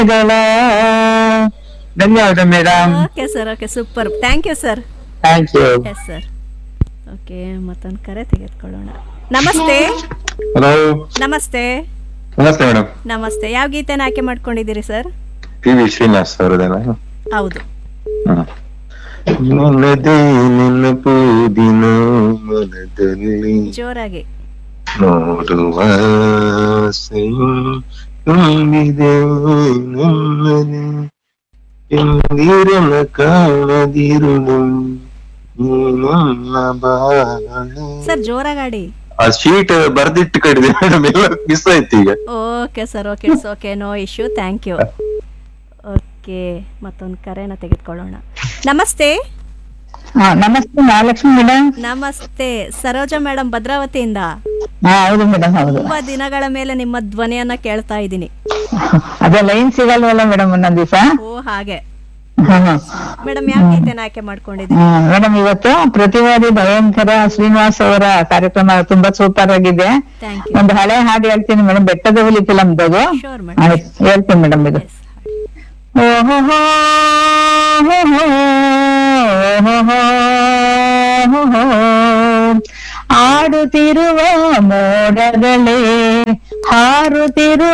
ಗಳ ಧನ್ಯವಾದ madam okay sir okay super thank you sir thank you yes sir okay ಮತ್ತೊಂದು ಕರೆ ತೆಗೆದುಕೊಳ್ಳೋಣ ನಮಸ್ತೆ ಹಲೋ ನಮಸ್ತೆ ನಮಸ್ತೆ ಮೇಡಮ್ ನಮಸ್ತೆ ಯಾವ ಗೀತೆನ ಆಯ್ಕೆ ಮಾಡ್ಕೊಂಡಿದ್ದೀರಿ ಸರ್ ಪಿ ವಿ ಶ್ರೀನಿವಾಸ್ ಅವರದೇನ ಹೌದು ನನ್ನದೇ ನೆನಪು ದಿನ ಮನದಲ್ಲಿ ಜೋರಾಗಿ ನೋಡುವ ಆಸೆಯು ತುಂಬಿದೆ ನನ್ನಲ್ಲಿ ಎಂದಿರನ ಕಾಣದಿರುಳು ಈ ನನ್ನ ಬಾಳೆ ಸರ್ ಜೋರಾಗಾಡಿ ಆ ಶೀಟ್ ಬರ್ದಿಟ್ಟು ಕಡಿದೆ ಮೇಡಮ್ ಎಲ್ಲ ಮಿಸ್ ಆಯ್ತು ಈಗ okay sir okay it's okay no issue thank you okay ಮತ್ತೊಂದು ಕರೆನ ತೆಗೆದುಕೊಳ್ಳೋಣ ನಮಸ್ತೆ ಹಾ ನಮಸ್ತೆ ಮಹಾಲಕ್ಷ್ಮಿ ಮೇಡಮ್ ನಮಸ್ತೆ ಸರೋಜಾ ಮೇಡಮ್ ಭದ್ರಾವತಿಯಿಂದ ಹಾ ಹೌದು ಮೇಡಮ್ ಹೌದು ತುಂಬಾ ದಿನಗಳ ಮೇಲೆ ನಿಮ್ಮ ಧ್ವನಿಯನ್ನ ಕೇಳ್ತಾ ಇದ್ದೀನಿ ಅದೇ ಲೈನ್ ಸಿಗಲ್ವಲ್ಲ ಮೇಡಮ್ ಒಂದೊಂದ್ ದಿವಸ ಓ ಹಾಗೆ ಮೇಡಮ್ ಯಾವ ಗೀತೆನ ಆಯ್ಕೆ ಮಾಡ್ಕೊಂಡಿದ್ದೀರಿ ಮೇಡಮ್ ಇವತ್ತು ಪ್ರತಿವಾದಿ ಭಯಂಕರ ಶ್ರೀನಿವಾಸ್ ಅವರ ಕಾರ್ಯಕ್ರಮ ತುಂಬಾ ಸೂಪರ್ ಆಗಿದೆ ಥ್ಯಾಂಕ್ ಯು ಒಂದು ಹಳೆ ಹಾಡು ಹೇಳ್ತೀನಿ ಮೇಡಮ್ ಬೆಟ್ಟದ ಹುಲಿ ಫಿಲಮ್ದು ಶೋರ್ ಮೇಡಮ್ ಆಯ್ತು ಹೇಳ್ತೀನಿ ಮೇಡಮ್ ಇದು ಎಸ್ ಓಹೋ ಆಡುತ್ತಿರುವ ಮೋಡಗಳೇ ಹಾರುತ್ತಿರುವ